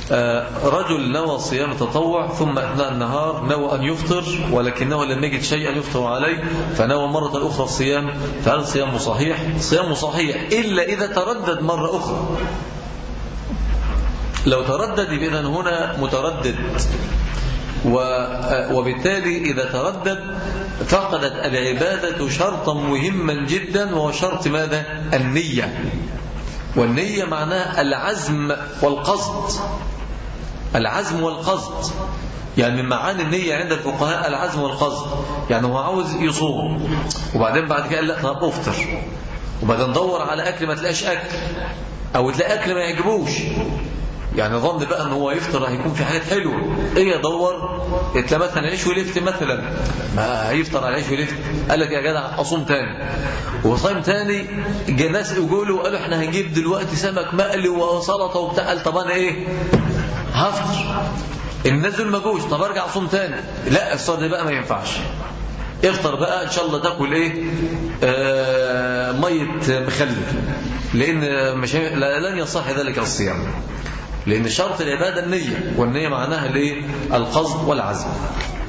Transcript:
رجل نوى صيام تطوع ثم أثناء النهار نوى أن يفطر ولكنه لم يجد شيئا يفطر عليه فنوى مرة أخرى الصيام فهل صيامه صحيح صيامه صحيح إلا إذا تردد مرة أخرى لو تردد إذا هنا متردد وبالتالي إذا تردد فقدت العبادة شرطا مهما جدا وهو شرط ماذا النية والنية معناها العزم والقصد العزم والقصد يعني من معاني النية عند الفقهاء العزم والقصد يعني هو عاوز يصوم وبعدين بعد كده قال لا طب افطر وبعدين دور على أكل ما تلاقيش أكل أو تلاقي أكل ما يعجبوش يعني ظن بقى ان هو يفطر هيكون في حاجات حلوه ايه يدور يتلا مثلا عيش ولفت مثلا ما هيفطر على عيش ولفت قال لك يا جدع اصوم تاني وصايم تاني جه ناس يقولوا وقالوا احنا هنجيب دلوقتي سمك مقلي وسلطه وبتاع قال طب انا ايه هفطر الناس دول ما جوش طب ارجع اصوم تاني لا الصوم ده بقى ما ينفعش افطر بقى ان شاء الله تاكل ايه آه ميه مخلل لان مش لن يصح ذلك الصيام لأن شرط العبادة النية والنية معناها الايه القصد والعزم